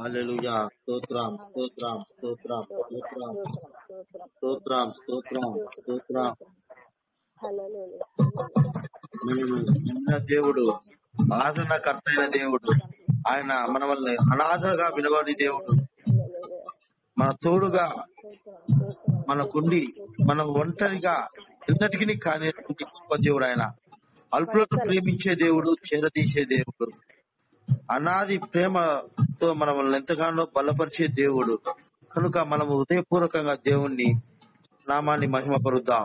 హల్లెలూయా స్తోత్రం స్తోత్రం స్తోత్రం స్తోత్రం స్తోత్రం స్తోత్రం స్తోత్రం మనము ఉన్న దేవుడు ఆదరణకర్త అయిన దేవుడు ఆయన మన వల్ల అనాథగా విలువని దేవుడు మన తోడుగా మనకుండి మనం ఒంటరిగా ఎన్నటికీ కాని గొప్ప దేవుడు ఆయన అల్పులను ప్రేమించే దేవుడు చేరదీసే దేవుడు అనాది ప్రేమతో మనల్ని ఎంతగానో బలపరిచే దేవుడు కనుక మనము హృదయపూర్వకంగా దేవుణ్ణి నామాన్ని మహిమపరుద్దాం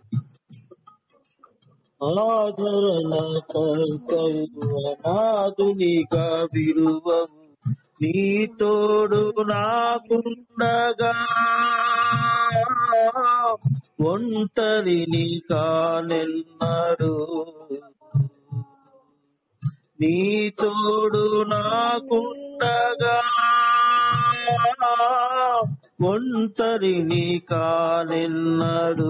ఆదరణ కర్తవు అనాథునిగా విడువవు నీ తోడు నాకుండగా ఒంటరిని కానెన్నడు నీ తోడు నాకుండగా ఒంటరిని కానెన్నడు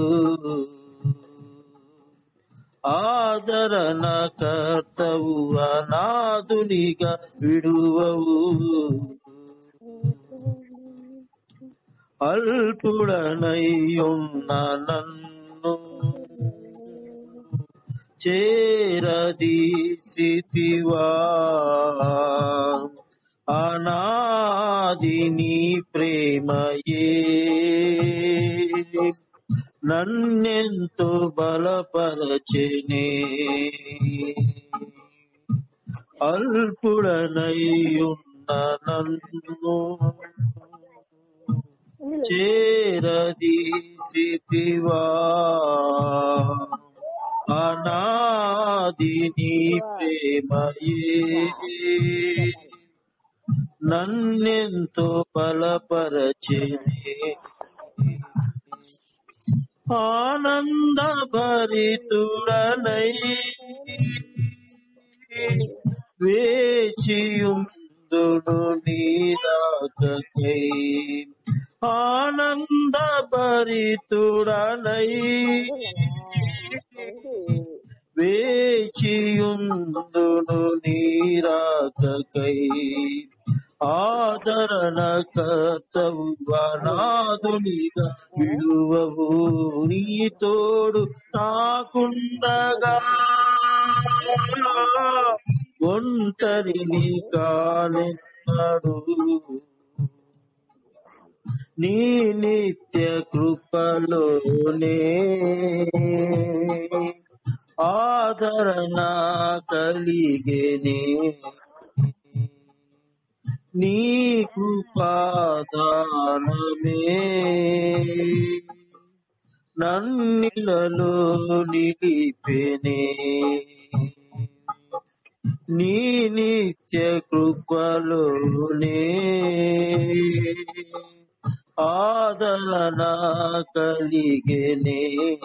ఆదరణ కర్తవు అనాథునిగా విడువవు అల్పుడనయ్యున్న నన్ను చేరదీసితివా అనాది నీ ప్రేమయే నన్నెంతో బలపరచెనే అల్పుడనయ్యున్న నన్ను చేరదీసితివా అనాది నీ ప్రేమయే నన్నెంతో బలపరచెనే ఆనంద భరితుడనై వేచియుందును నీరాకై ఆనంద భరితుడనై వేచియుందును నీరాకై ఆదరణ కర్తవు అనాథునిగా విడువవు నీ తోడు నాకుండగా ఒంటరిని కానెన్నడు నీ నిత్య కృపలోనే ఆదరణ కలిగేనే నీ కృపాదానమే నన్నిలలో నిలిపెనే నీ నిత్య కృపలోనే ఆదరణ కలిగేనే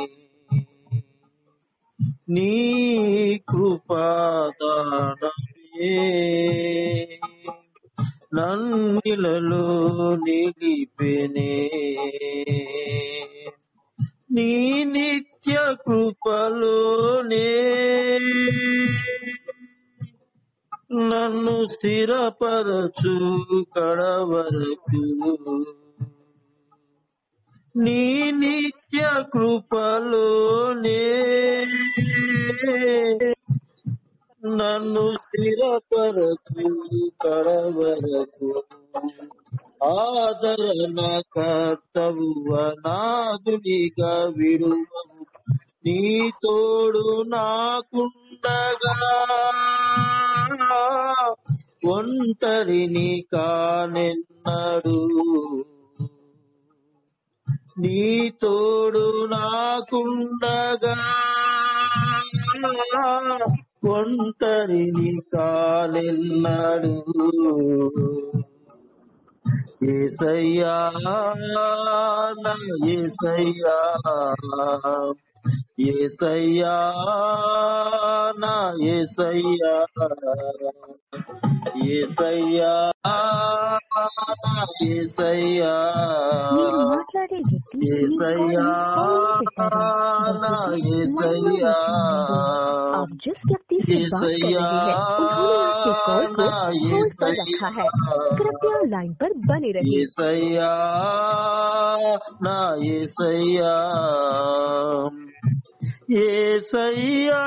నీ కృపాదానమే నన్నిలలో నిలిపెనే నీ నిత్య కృపలోనే నన్ను స్థిరపరచు కడవరకు నీ నిత్య కృపలోనే నన్ను స్థిరపరచు కడవరకు ఆదరణ కర్తవు అనాథునిగా విడువవు నీ తోడు నాకుండగా ఒంటరిని కానెన్నడు నీ తోడు నాకుండగా ఒంటరిని కానెన్నడు ఏసయ్యా నా ఏసయ్యా ఏసయ్యా నా ఏసయ్యా ఏసయ్యా నా ఏసయ్యా మీరు మాట్లాడే వ్యక్తి ఏసయ్యా నా ఏసయ్యా आप जिस व्यक्ति से बात कर रहे हैं उन्होंने के कॉल को నా होल्ड पर रखा है कृपया लाइन पर बने रहिए ఏసయ్యా నా ఏసయ్యా ఏసయ్యా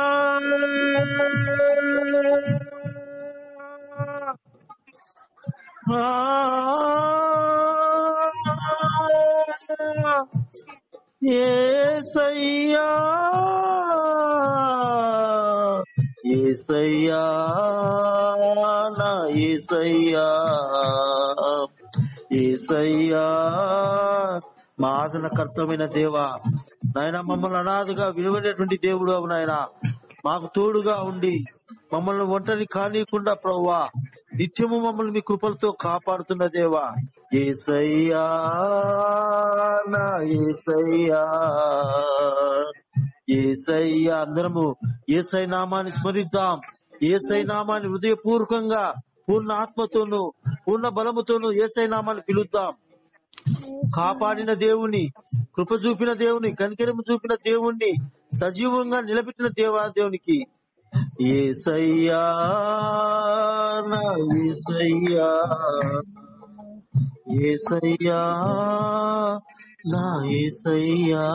ఆ ఏసయ్యా ఏసయ్యా నా ఏసయ్యా ఏసయ్యా మా ఆదరణకర్తమైన దేవా నాయన మమ్మల్ని అనాథగా విలువైనటువంటి దేవుడు అవు నాయన మాకు తోడుగా ఉండి మమ్మల్ని ఒంటరి కానీయకుండా ప్రవ్వా నిత్యము మమ్మల్ని మీ కృపలతో కాపాడుతున్న దేవా ఏసయ్యా నా ఏసయ్యా ఏసయ్యా అందరము ఏసై నామాన్ని స్మరిద్దాం ఏసై నామాన్ని హృదయపూర్వకంగా పూర్ణ ఆత్మతోను పూర్ణ బలముతోను ఏసై నామాన్ని పిలుద్దాం కాపాడిన దేవుని కృప చూపిన దేవుని కనికరము చూపిన దేవుణ్ణి సజీవంగా నిలబెట్టిన దేవా దేవునికి ఏసయ్యా నా ఏసయ్యా ఏసయ్యా నా ఏసయ్యా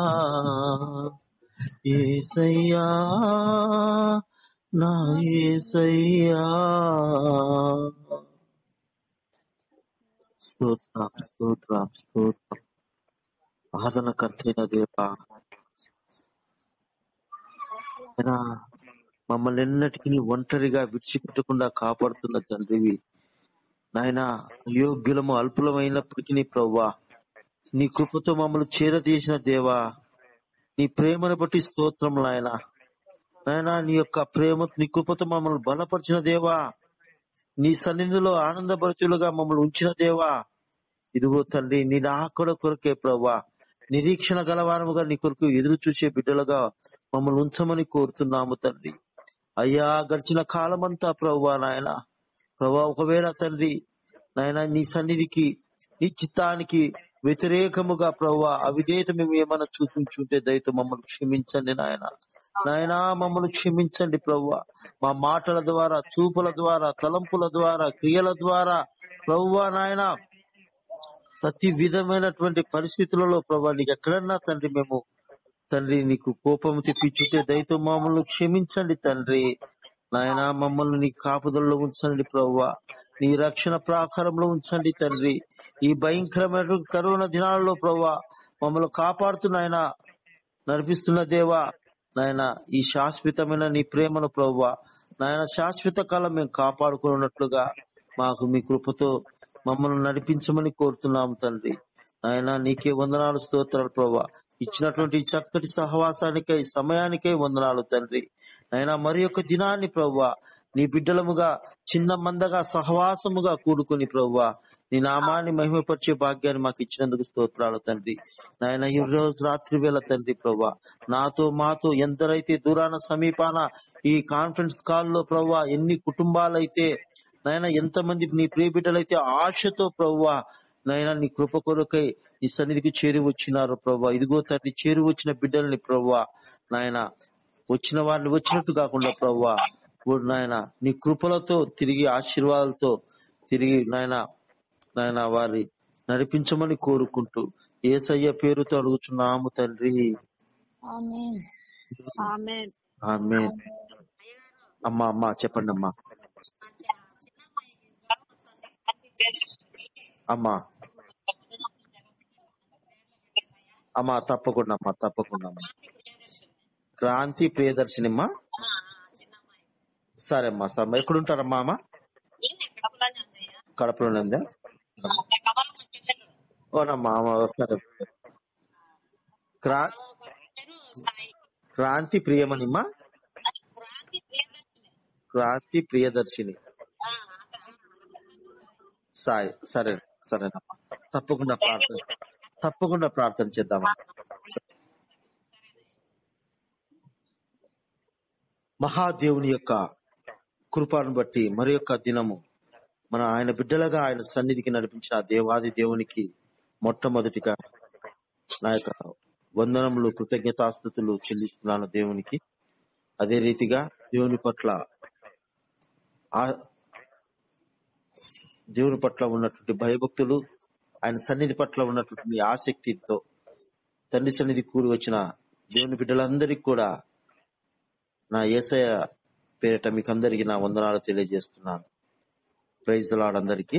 ఏసయ్యా నా ఏసయ్యా స్తోత్రం స్తోత్రం స్తోత్రం ఆదరణకర్తైన దేవా అయినా మమ్మల్ని ఎన్నటికీ ఒంటరిగా విడిచిపెట్టకుండా కాపాడుతున్న తండ్రివి నాయన అయోగ్యులము అల్పులమైనప్పటికీ ప్రవ్వా నీ కృపతో మమ్మల్ని చేరదీసిన దేవా నీ ప్రేమను బట్టి స్తోత్రం నాయన నాయన నీ యొక్క ప్రేమ నీ కృపతో మమ్మల్ని బలపరిచిన దేవా నీ సన్నిధిలో ఆనందపరచులుగా మమ్మల్ని ఉంచిన దేవా ఇదిగో తండ్రి నీ ఆకడ కొరకే ప్రవ్వా నిరీక్షణ గలవారముగా నీ కొరకు ఎదురు చూసే బిడ్డలుగా మమ్మల్ని ఉంచమని కోరుతున్నాము తండ్రి అయ్యా గడిచిన కాలమంతా ప్రవ్వా నాయన ప్రభా ఒకవేళ తండ్రి నాయన నీ సన్నిధికి నీ చిత్తానికి వ్యతిరేకముగా ప్రవ్వా అవిధేయత మేము ఏమైనా చూపించుంటే దయతో మమ్మల్ని క్షమించండి నాయన నాయనా మమ్మల్ని క్షమించండి ప్రవ్వా మా మాటల ద్వారా చూపుల ద్వారా తలంపుల ద్వారా క్రియల ద్వారా ప్రవ్వా నాయన ప్రతి విధమైనటువంటి పరిస్థితులలో ప్రభా నీకు ఎక్కడన్నా తండ్రి మేము తండ్రి నీకు కోపం తెప్పించుంటే దయతో మమ్మల్ని క్షమించండి తండ్రి నాయన మమ్మల్ని నీ కాపుదల్లో ఉంచండి ప్రవ్వా నీ రక్షణ ప్రాకారంలో ఉంచండి తండ్రి ఈ భయంకరమైన కరోనా దినాలలో ప్రవ్వా మమ్మల్ని కాపాడుతున్నాయన నడిపిస్తున్న దేవా నాయన ఈ శాశ్వతమైన నీ ప్రేమను ప్రవ్వా నాయన శాశ్వత కాలం మేము కాపాడుకున్నట్లుగా మాకు మీ కృపతో మమ్మల్ని నడిపించమని కోరుతున్నాము తండ్రి నాయన నీకే వందనాలు స్తోత్రాలు ప్రభా ఇచ్చినటువంటి ఈ చక్కటి సహవాసానికై సమయానికై వందనాలు తండ్రి నాయన మరి యొక్క దినాన్ని ప్రవ్వా నీ బిడ్డలముగా చిన్న మందగా సహవాసముగా కూడుకుని ప్రవ్వా నీ నామాన్ని మహిమపరిచే భాగ్యాన్ని మాకు ఇచ్చినందుకు స్తోత్రాలు తండ్రి నాయన ఈ రోజు రాత్రి వేళ తండ్రి ప్రభా నాతో మాతో ఎందరైతే దూరాన సమీపాన ఈ కాన్ఫరెన్స్ కాల్ లో ప్రవ్వా ఎన్ని కుటుంబాలైతే నాయన ఎంతమంది నీ ప్రియ బిడ్డలైతే ఆశతో ప్రవ్వా నాయన నీ కృప కొరకై నీ సన్నిధికి చేరి వచ్చినారు ప్రవ్వా ఇదిగో తండ్రి చేరి వచ్చిన బిడ్డల్ని ప్రవ్వా నాయన వచ్చిన వారిని వచ్చినట్టు కాకుండా ప్రవ్వా ఓ నాయన నీ కృపలతో తిరిగి ఆశీర్వాదాలతో తిరిగి నాయన నాయన వారి నడిపించమని కోరుకుంటూ ఏసయ్య పేరుతో అడుగుచున్నాము తండ్రి ఆమేన్ ఆమేన్ ఆమె అమ్మా అమ్మా చెప్పండి అమ్మా అమ్మా అమ్మా తప్పకుండా అమ్మా తప్పకుండా అమ్మా క్రాంతి ప్రియదర్శిని అమ్మా సరే అమ్మా సరే ఎక్కడ ఉంటారమ్మా అమ్మ కడపలోనే ఉందా ఓనమ్మా అమ్మ వస్తారు క్రా క్రాంతి ప్రియమనిమ్మా క్రాంతి ప్రియదర్శిని సాయి సరే సరేనమ్మా తప్పకుండా ప్రార్థన తప్పకుండా ప్రార్థన చేద్దామా మహాదేవుని యొక్క కృపను బట్టి మరి యొక్క దినము మన ఆయన బిడ్డలుగా ఆయన సన్నిధికి నడిపించిన ఆ దేవాది దేవునికి మొట్టమొదటిగా నా యొక్క వందనములు కృతజ్ఞతాస్థుతులు చెల్లిస్తున్నాను దేవునికి అదే రీతిగా దేవుని పట్ల ఆ దేవుని పట్ల ఉన్నటువంటి భయభక్తులు ఆయన సన్నిధి పట్ల ఉన్నటువంటి మీ ఆసక్తితో తండ్రి సన్నిధి కూడి వచ్చిన దేవుని బిడ్డలందరికీ కూడా నా ఏసయ పేరిట మీకు అందరికి నా వందనాలు తెలియజేస్తున్నాను ప్రైజ్ లాడందరికీ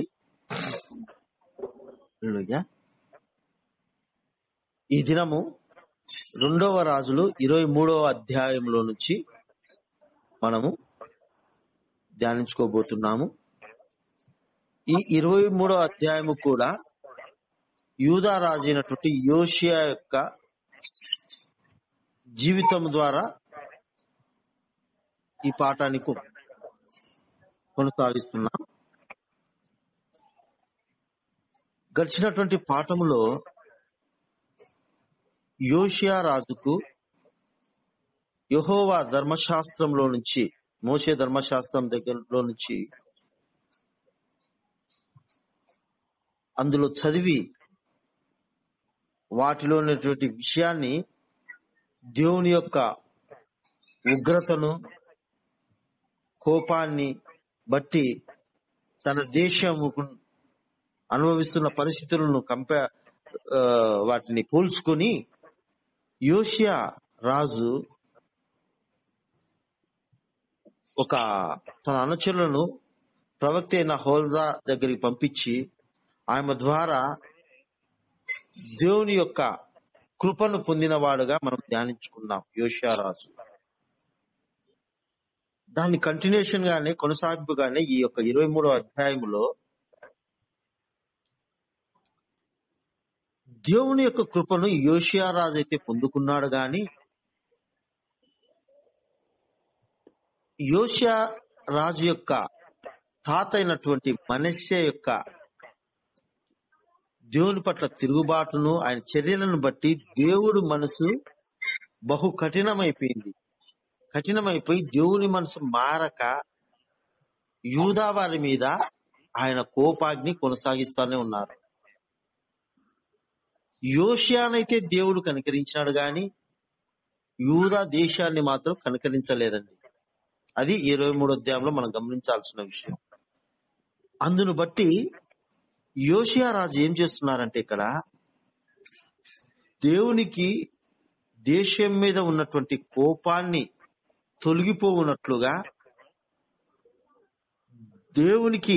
ఈ దినము రెండవ రాజులు ఇరవై మూడవ అధ్యాయంలో నుంచి మనము ధ్యానించుకోబోతున్నాము ఈ ఇరవై మూడవ అధ్యాయము కూడా యూదా రాజు అయినటువంటి యోషియా యొక్క జీవితం ద్వారా ఈ పాఠాన్ని కొ- కొనసాగిస్తున్నాం గడిచినటువంటి పాఠములో యోషియా రాజుకు యెహోవా ధర్మశాస్త్రంలో నుంచి మోసే ధర్మశాస్త్రం దగ్గరలో నుంచి అందులో చదివి వాటిలో ఉన్నటువంటి విషయాన్ని దేవుని యొక్క ఉగ్రతను కోపాన్ని బట్టి తన దేశము అనుభవిస్తున్న పరిస్థితులను కంపే ఆ, వాటిని పోల్చుకొని యోషియా రాజు ఒక తన అనుచరులను ప్రవక్త అయిన హోల్దా దగ్గరికి పంపించి ఆమె ద్వారా దేవుని యొక్క కృపను పొందినవాడుగా మనం ధ్యానించుకున్నాం యోషియా రాజు దాని కంటిన్యూషన్ గానే కొనసాగింపుగానే ఈ యొక్క ఇరవై మూడో అధ్యాయంలో దేవుని యొక్క కృపను యోషియా రాజు అయితే పొందుకున్నాడు గాని యోషియా రాజు యొక్క తాత అయినటువంటి మనస్య యొక్క దేవుని పట్ల తిరుగుబాటును ఆయన చర్యలను బట్టి దేవుడు మనసు బహు కఠినమైపోయింది కఠినమైపోయి దేవుని మనసు మారక యూదా వారి మీద ఆయన కోపాగ్ని కొనసాగిస్తానే ఉన్నారు యోషియానైతే దేవుడు కనికరించినాడు గాని యూదా దేశాన్ని మాత్రం కనికరించలేదండి అది ఇరవై మూడో అధ్యాయంలో మనం గమనించాల్సిన విషయం అందును బట్టి యోషియా రాజు ఏం చేస్తున్నారంటే ఇక్కడ దేవునికి దేశం మీద ఉన్నటువంటి కోపాన్ని తొలగిపోవునట్లుగా దేవునికి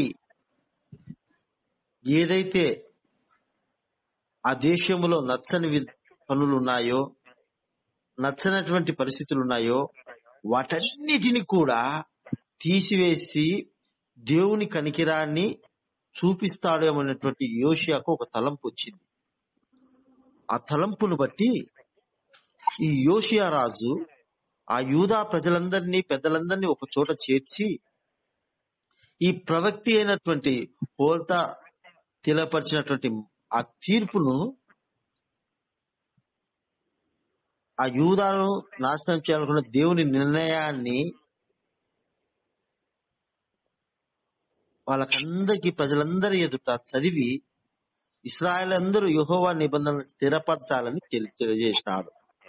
ఏదైతే ఆ దేశంలో నచ్చని వి- పనులు ఉన్నాయో నచ్చనటువంటి పరిస్థితులు ఉన్నాయో వాటన్నిటిని కూడా తీసివేసి దేవుని కనికిరాన్ని చూపిస్తాడేమన్నటువంటి యోషియాకు ఒక తలంపు వచ్చింది ఆ తలంపును బట్టి ఈ యోషియా రాజు ఆ యూదా ప్రజలందరినీ పెద్దలందరినీ ఒక చోట చేర్చి ఈ ప్రవక్తి అయినటువంటి హోల్తా తెలియపరిచినటువంటి ఆ తీర్పును ఆ యూదాను నాశనం చేయాలనుకున్న దేవుని నిర్ణయాన్ని వాళ్ళకందరికీ ప్రజలందరి ఎదుట చదివి ఇస్రాయల్ అందరూ యెహోవా నిబంధనలు స్థిరపరచాలని తెలి- తెలియజేసినాడు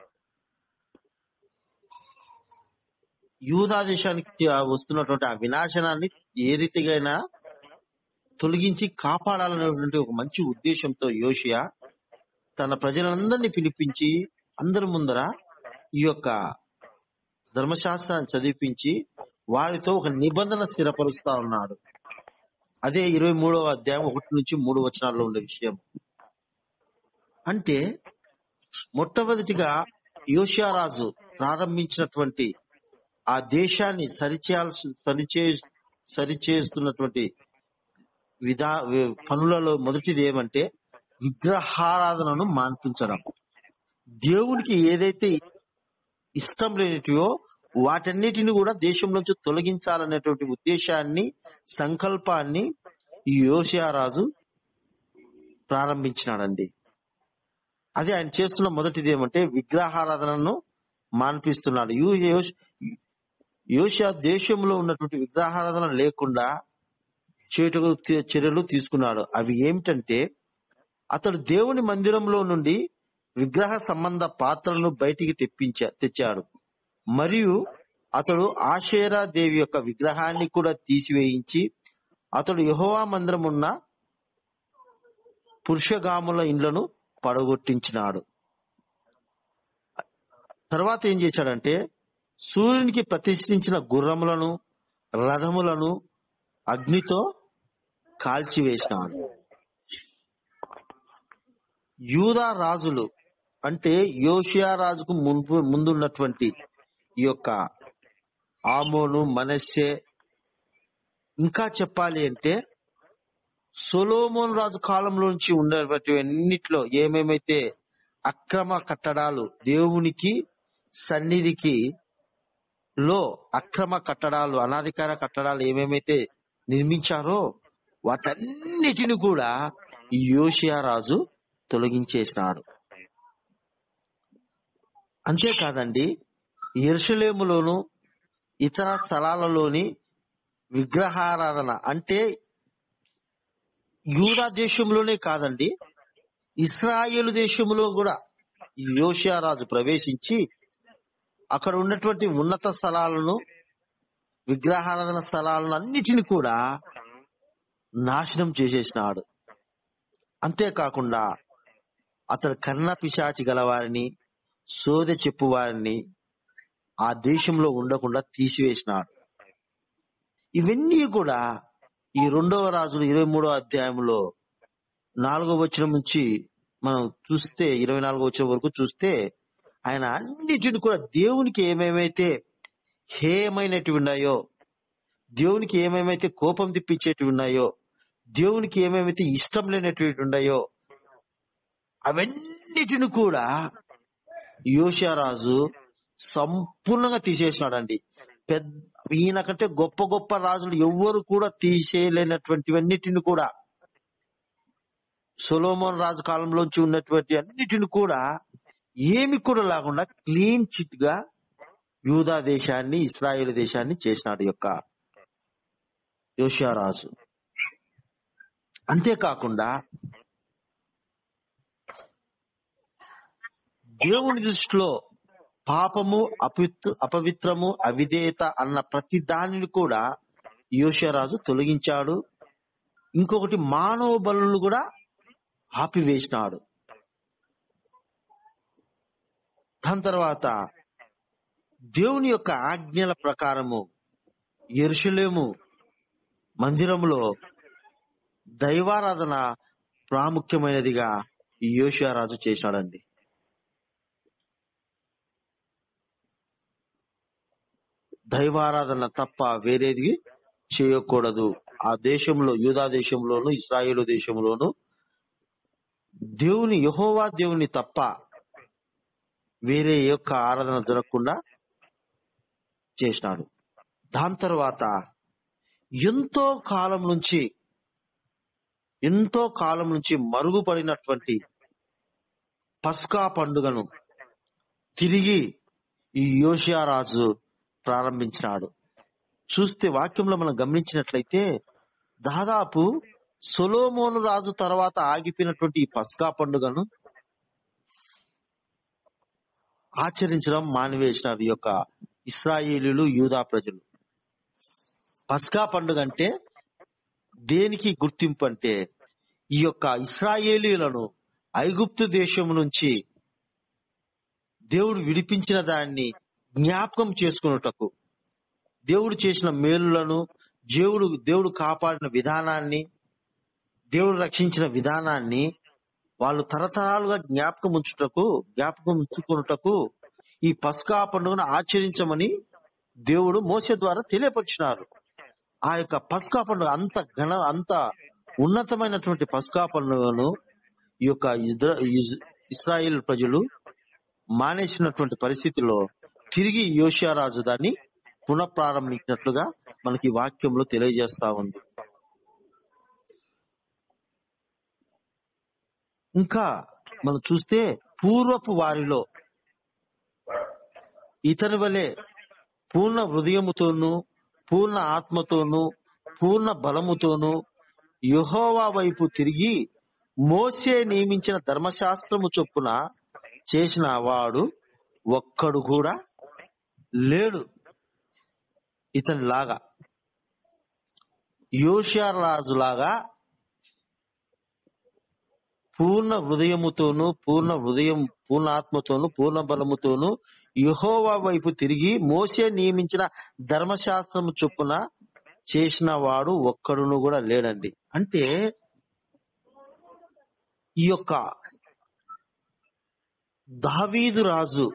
యూదా దేశానికి ఆ వస్తున్నటువంటి ఆ వినాశనాన్ని ఏ రీతిగైనా తొలగించి కాపాడాలనేటువంటి ఒక మంచి ఉద్దేశంతో యోషియా తన ప్రజలందరినీ పిలిపించి అందరి ముందర ఈ యొక్క ధర్మశాస్త్రాన్ని చదివించి వారితో ఒక నిబంధన స్థిరపరుస్తా ఉన్నాడు అదే ఇరవై మూడవ అధ్యాయం ఒకటి నుంచి మూడు వచనాల్లో ఉండే విషయం అంటే మొట్టమొదటిగా యోషియా రాజు ప్రారంభించినటువంటి ఆ దేశాన్ని సరిచేయాల్సి సరిచే సరిచేస్తున్నటువంటి విధా వి- పనులలో మొదటిది ఏమంటే విగ్రహారాధనను మాన్పించడం దేవునికి ఏదైతే ఇష్టం లేనిటివో వాటన్నిటిని కూడా దేశం నుంచి తొలగించాలనేటువంటి ఉద్దేశాన్ని సంకల్పాన్ని ఈ యోషియా రాజు ప్రారంభించినాడండి అది ఆయన చేస్తున్న మొదటిది ఏమంటే విగ్రహారాధనను మాన్పిస్తున్నాడు యు- యోష్- యోషియా దేశంలో ఉన్నటువంటి విగ్రహారాధన లేకుండా చేటుకు తి- చర్యలు తీసుకున్నాడు అవి ఏమిటంటే అతడు దేవుని మందిరంలో నుండి విగ్రహ సంబంధ పాత్రలను బయటికి తెప్పించా తెచ్చాడు మరియు అతడు ఆషేరా దేవి యొక్క విగ్రహాన్ని కూడా తీసివేయించి అతడు యెహోవా మందిరమున్న పురుషగాముల ఇండ్లను పడగొట్టించినాడు తర్వాత ఏం చేశాడంటే సూర్యునికి ప్రతిష్ఠించిన గుర్రములను రథములను అగ్నితో కాల్చివేసినాడు యూదా రాజులు అంటే యోషియా రాజుకు ముందు ముందున్నటువంటి ఈ యొక్క ఆమోను మనస్సే ఇంకా చెప్పాలి అంటే సొలోమోన్ రాజు కాలంలో నుంచి ఉన్నటువంటి అన్నిట్లో ఏమేమైతే అక్రమ కట్టడాలు దేవునికి సన్నిధికి లో అక్రమ కట్టడాలు అనాధికార కట్టడాలు ఏమేమైతే నిర్మించారో వాటన్నిటిని కూడా ఈ యోషియా రాజు తొలగించేసినాడు అంతేకాదండి ఎరుసలేములోను ఇతర స్థలాలలోని విగ్రహారాధన అంటే యూదా దేశంలోనే కాదండి ఇస్రాయేలు దేశంలో కూడా ఈ యోషియా రాజు ప్రవేశించి అక్కడ ఉన్నటువంటి ఉన్నత స్థలాలను విగ్రహారాధన స్థలాలను అన్నిటిని కూడా నాశనం చేసేసినాడు అంతేకాకుండా అతడు కర్ణ పిశాచి గలవారిని సోదె చెప్పు వారిని ఆ దేశంలో ఉండకుండా తీసివేసినాడు ఇవన్నీ కూడా ఈ రెండవ రాజులు ఇరవై మూడో అధ్యాయంలో నాలుగో వచనం నుంచి మనం చూస్తే ఇరవై నాలుగో వచనం వరకు చూస్తే ఆయన అన్నిటిని కూడా దేవునికి ఏమేమైతే హేయమైనటివి ఉన్నాయో దేవునికి ఏమేమైతే కోపం తెప్పించేటివి ఉన్నాయో దేవునికి ఏమేమైతే ఇష్టం లేనటువంటి ఉన్నాయో అవన్నిటిని కూడా యోషియారాజు సంపూర్ణంగా తీసేసినాడండి పెద్ద ఈయనకంటే గొప్ప గొప్ప రాజులు ఎవ్వరు కూడా తీసేయలేనటువంటివన్నిటిని కూడా సొలోమోన్ రాజు కాలంలోంచి ఉన్నటువంటి అన్నిటిని కూడా ఏమి కూడా లేకుండా క్లీన్ చిట్ గా యూదా దేశాన్ని ఇస్రాయేల్ దేశాన్ని చేసినాడు ఈ యొక్క యోషియా రాజు అంతేకాకుండా దేవుని దృష్టిలో పాపము అపిత్ అపవిత్రము అవిధేయత అన్న ప్రతి దానిని కూడా యోషరాజు తొలగించాడు ఇంకొకటి మానవ బలులు కూడా ఆపివేసినాడు దాని తర్వాత దేవుని యొక్క ఆజ్ఞల ప్రకారము ఎరుషలేము మందిరములో దైవారాధన ప్రాముఖ్యమైనదిగా ఈ యోషియారాజు చేశాడండి దైవారాధన తప్ప వేరేది చేయకూడదు ఆ దేశంలో యూదా దేశంలోను ఇస్రాయేలు దేశంలోను దేవుని యహోవా దేవుని తప్ప వేరే ఏ యొక్క ఆరాధన జరగకుండా చేసినాడు దాని తర్వాత ఎంతో కాలం నుంచి ఎంతో కాలం నుంచి మరుగుపడినటువంటి పస్కా పండుగను తిరిగి ఈ యోషియా రాజు ప్రారంభించినాడు చూస్తే వాక్యంలో మనం గమనించినట్లయితే దాదాపు సొలోమోను రాజు తర్వాత ఆగిపోయినటువంటి ఈ పస్కా పండుగను ఆచరించడం మానివేసినారు ఈ యొక్క ఇస్రాయేలీలు యూదా ప్రజలు పస్కా పండుగ అంటే దేనికి గుర్తింపు అంటే ఈ యొక్క ఇస్రాయేలీలను ఐగుప్తు దేశం నుంచి దేవుడు విడిపించిన దాన్ని జ్ఞాపకం చేసుకున్నటకు దేవుడు చేసిన మేలులను దేవుడు దేవుడు కాపాడిన విధానాన్ని దేవుడు రక్షించిన విధానాన్ని వాళ్ళు తరతరాలుగా జ్ఞాపకం ఉంచుటకు జ్ఞాపకం ఉంచుకున్నటకు ఈ పస్కా పండుగను ఆచరించమని దేవుడు మోసే ద్వారా తెలియపరిచినారు ఆ యొక్క పస్కా పండుగ అంత ఘన అంత ఉన్నతమైనటువంటి పస్కా పండుగను ఈ యొక్క ఇద్ర- ఇజ్- ఇస్రాయేల్ ప్రజలు మానేసినటువంటి పరిస్థితిలో తిరిగి యోషియా రాజు దాన్ని పునఃప్రారంభించినట్లుగా మనకి ఈ వాక్యంలో తెలియజేస్తా ఉంది ఇంకా మనం చూస్తే పూర్వపు వారిలో ఇతని వలె పూర్ణ హృదయముతోనూ పూర్ణ ఆత్మతోనూ పూర్ణ బలముతోనూ యెహోవా వైపు తిరిగి మోసే నియమించిన ధర్మశాస్త్రము చొప్పున చేసిన వాడు ఒక్కడు కూడా లేడు ఇతని లాగా యోషియా రాజులాగా పూర్ణ హృదయముతోను పూర్ణ హృదయం పూర్ణ ఆత్మతోను పూర్ణ బలముతోను యెహోవా వైపు తిరిగి మోసే నియమించిన ధర్మశాస్త్రము చొప్పున చేసిన వాడు ఒక్కడును కూడా లేడండి అంటే ఈ యొక్క దావీదు రాజు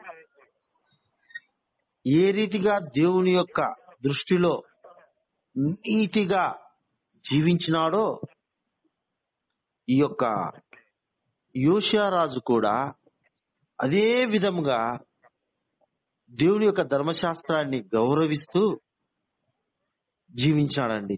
ఏ రీతిగా దేవుని యొక్క దృష్టిలో నీతిగా జీవించినాడో ఈ యొక్క యోషియా రాజు కూడా అదే విధముగా దేవుని యొక్క ధర్మశాస్త్రాన్ని గౌరవిస్తూ జీవించాడండి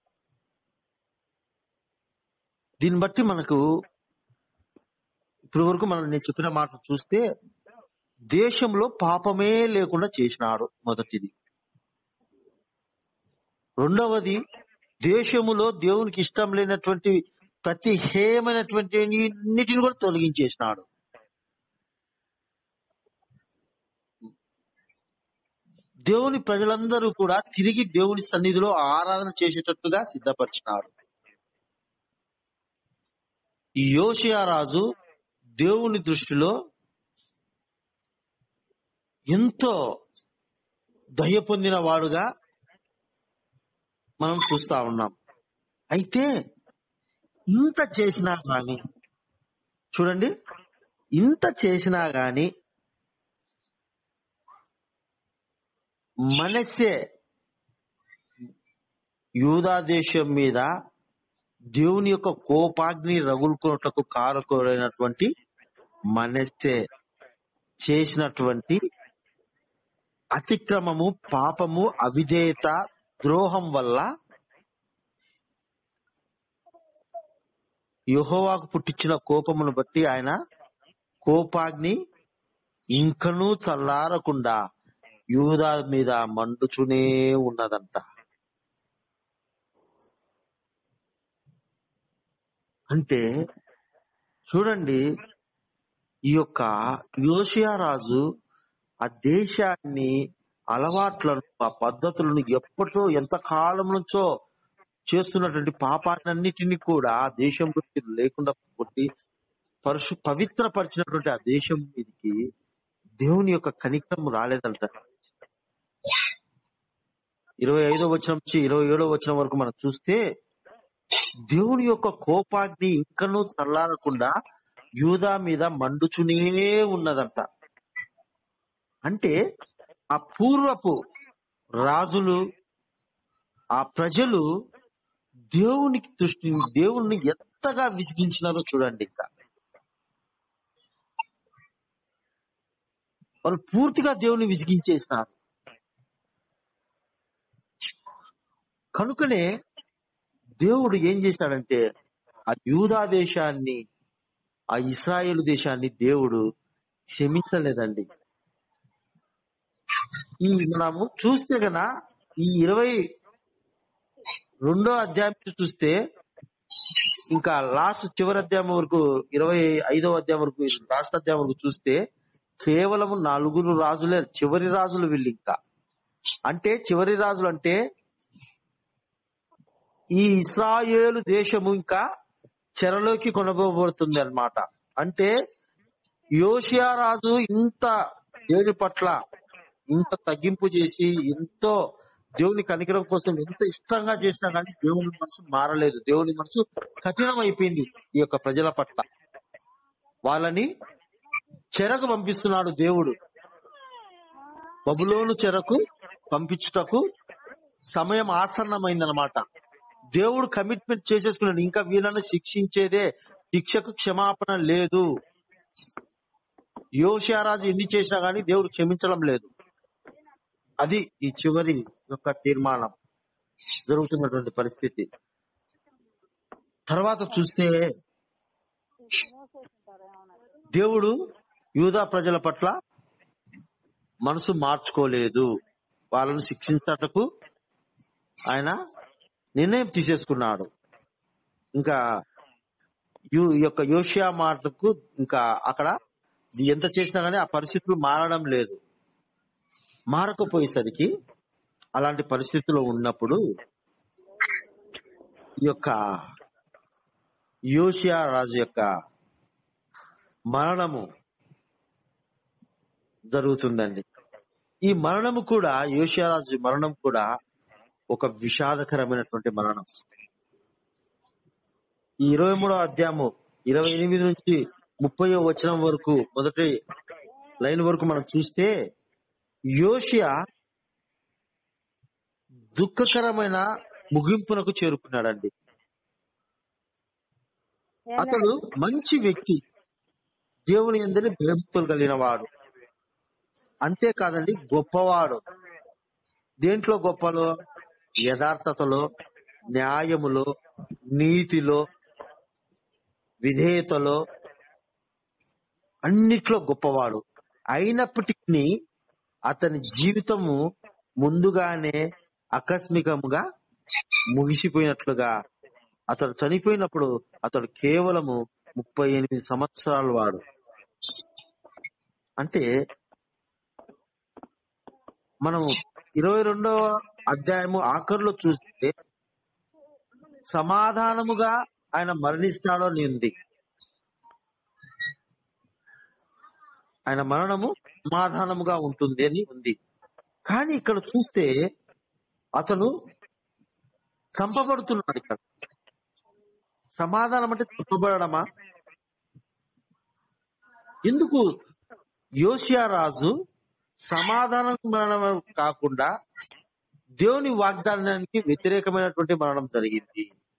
దీన్ని బట్టి మనకు ఇప్పటి వరకు మనం నేను చెప్పిన మాట చూస్తే దేశంలో పాపమే లేకుండా చేసినాడు మొదటిది రెండవది దేశములో దేవునికి ఇష్టం లేనటువంటి ప్రతి హేయమైనటువంటి అన్నిటిని కూడా తొలగించేసినాడు దేవుని ప్రజలందరూ కూడా తిరిగి దేవుని సన్నిధిలో ఆరాధన చేసేటట్టుగా సిద్ధపరిచినాడు ఈ యోషియా రాజు దేవుని దృష్టిలో ఎంతో దయ పొందిన వాడుగా మనం చూస్తా ఉన్నాం అయితే ఇంత చేసినా గాని చూడండి ఇంత చేసినా గాని మనస్సే యూదా దేశం మీద దేవుని యొక్క కోపాగ్ని రగులుకున్నట్లకు కారకుడైనటువంటి మనస్సే చేసినటువంటి అతిక్రమము పాపము అవిధేయత ద్రోహం వల్ల యెహోవాకు పుట్టించిన కోపమును బట్టి ఆయన కోపాగ్ని ఇంకనూ చల్లారకుండా యూదా మీద మండుచునే ఉన్నదంట అంటే చూడండి ఈ యొక్క యోషియా రాజు ఆ దేశాన్ని అలవాట్లను ఆ పద్ధతులను ఎప్పటో ఎంత కాలం నుంచో చేస్తున్నటువంటి పాపాలన్నిటినీ కూడా ఆ దేశంలో లేకుండా కొట్టి పరుశు పవిత్రపరిచినటువంటి ఆ దేశం మీదకి దేవుని యొక్క కనికరం రాలేదంట ఇరవై ఐదో వచనం నుంచి ఇరవై ఏడో వచనం వరకు మనం చూస్తే దేవుని యొక్క కోపాగ్ని ఇంకనూ చల్లారకుండా యూదా మీద మండుచునే ఉన్నదంట అంటే ఆ పూర్వపు రాజులు ఆ ప్రజలు దేవునికి దృష్టి దేవుణ్ణి ఎంతగా విసిగించినారో చూడండి ఇంకా వాళ్ళు పూర్తిగా దేవుని విసిగించేసినారు కనుకనే దేవుడు ఏం చేశాడంటే ఆ యూదా దేశాన్ని ఆ ఇస్రాయేల్ దేశాన్ని దేవుడు క్షమించలేదండి ఈ మనము చూస్తే గన ఈ ఇరవై రెండో అధ్యాయం చూస్తే ఇంకా లాస్ట్ చివరి అధ్యాయం వరకు ఇరవై ఐదో అధ్యాయం వరకు లాస్ట్ అధ్యాయం వరకు చూస్తే కేవలం నలుగురు రాజులే చివరి రాజులు వీళ్ళు ఇంకా అంటే చివరి రాజులు అంటే ఈ ఇస్రాయేలు దేశము ఇంకా చెరలోకి కొనబోబడుతుంది అన్నమాట అంటే యోషియా రాజు ఇంత దేవుని పట్ల ఇంత తగ్గింపు చేసి ఎంతో దేవుని కనికరం కోసం ఎంత ఇష్టంగా చేసినా కానీ దేవుని మనసు మారలేదు దేవుని మనసు కఠినం అయిపోయింది ఈ యొక్క ప్రజల పట్ల వాళ్ళని చెరకు పంపిస్తున్నాడు దేవుడు బబులోను చెరకు పంపించుటకు సమయం ఆసన్నమైందనమాట దేవుడు కమిట్మెంట్ చేసేసుకున్నాడు ఇంకా వీళ్ళని శిక్షించేదే శిక్షకు క్షమాపణ లేదు యోషియారాజు ఎన్ని చేసినా గానీ దేవుడు క్షమించడం లేదు అది ఈ చివరి యొక్క తీర్మానం జరుగుతున్నటువంటి పరిస్థితి తర్వాత చూస్తే దేవుడు యూదా ప్రజల పట్ల మనసు మార్చుకోలేదు వాళ్ళను శిక్షించటకు ఆయన నిర్ణయం తీసేసుకున్నాడు ఇంకా యు- ఈ యొక్క యోషియా మాటకు ఇంకా అక్కడ ఎంత చేసినా గానీ ఆ పరిస్థితులు మారడం లేదు మారకపోయేసరికి అలాంటి పరిస్థితుల్లో ఉన్నప్పుడు ఈ యొక్క యోషియా రాజు యొక్క మరణము జరుగుతుందండి ఈ మరణము కూడా యోషియా రాజు మరణం కూడా ఒక విషాదకరమైనటువంటి మరణం ఈ ఇరవై మూడో అధ్యాయము ఇరవై ఎనిమిది నుంచి ముప్పై వచనం వరకు మొదటి లైన్ వరకు మనం చూస్తే యోషియా దుఃఖకరమైన ముగింపునకు చేరుకున్నాడండి అతడు మంచి వ్యక్తి దేవుని అందరి భయభక్తులు కలిగిన వాడు అంతేకాదండి గొప్పవాడు దేంట్లో గొప్పలో యథార్థతలో న్యాయములో నీతిలో విధేయతలో అన్నిట్లో గొప్పవాడు అయినప్పటికీ అతని జీవితము ముందుగానే ఆకస్మికంగా ముగిసిపోయినట్లుగా అతడు చనిపోయినప్పుడు అతడు కేవలము ముప్పై ఎనిమిది సంవత్సరాల వాడు అంటే మనము ఇరవై రెండవ అధ్యాయము ఆఖరిలో చూస్తే సమాధానముగా ఆయన మరణిస్తాడో అని ఉంది ఆయన మరణము సమాధానముగా ఉంటుంది అని ఉంది కానీ ఇక్కడ చూస్తే అతను చంపబడుతున్నాడు ఇక్కడ సమాధానం అంటే చంపబడమా ఎందుకు యోషియా రాజు సమాధానం మరణం కాకుండా దేవుని వాగ్దానానికి వ్యతిరేకమైనటువంటి మరణం జరిగింది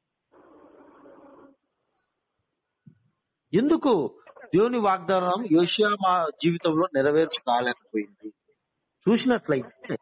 ఎందుకు దేవుని వాగ్దానం యోషియా మా జీవితంలో నెరవేర్చు కాలేకపోయింది చూసినట్లయితే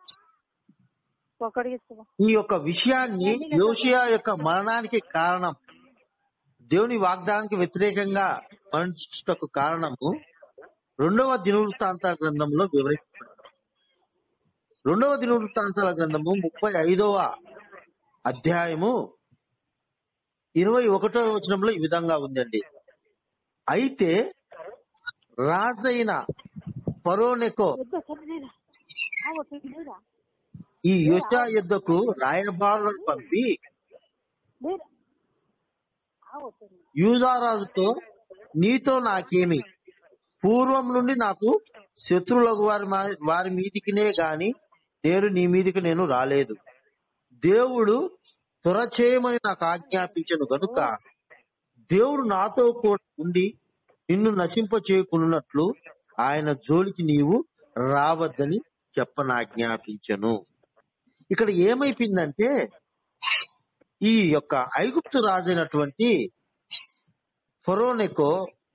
ఒకటి ఇస్తావా ఈ యొక్క విషయాన్ని యోషియా యొక్క మరణానికి కారణం దేవుని వాగ్దానానికి వ్యతిరేకంగా మరణించుటకు కారణము రెండవ దినవృత్తాంతాల గ్రంథంలో వివరించబడింది రెండవ దినవృత్తాంతాల గ్రంథము ముప్పై ఐదవ అధ్యాయము ఇరవై ఒకటో వచనంలో ఈ విధంగా ఉందండి అయితే రాజైన ఫరోనెకో వద్దు సరే లేదా ఆగో లేదా ఈ యోషా యుద్ధకు రాయబారులను పంపి లేదా ఆగో సరే యూదారాజుతో నీతో నాకేమి పూర్వం నుండి నాకు శత్రువులకు వారి మా- వారి మీదికినే గాని నేడు నీ మీదికి నేను రాలేదు దేవుడు త్వర చేయమని నాకు ఆజ్ఞాపించను గనుక దేవుడు నాతో కూడా ఉండి నిన్ను నశింప చేయకున్నట్లు ఆయన జోలికి నీవు రావద్దని చెప్పనాజ్ఞాపించను ఇక్కడ ఏమైపోయిందంటే ఈ యొక్క ఐగుప్తు రాజైనటువంటి ఫరోనెకో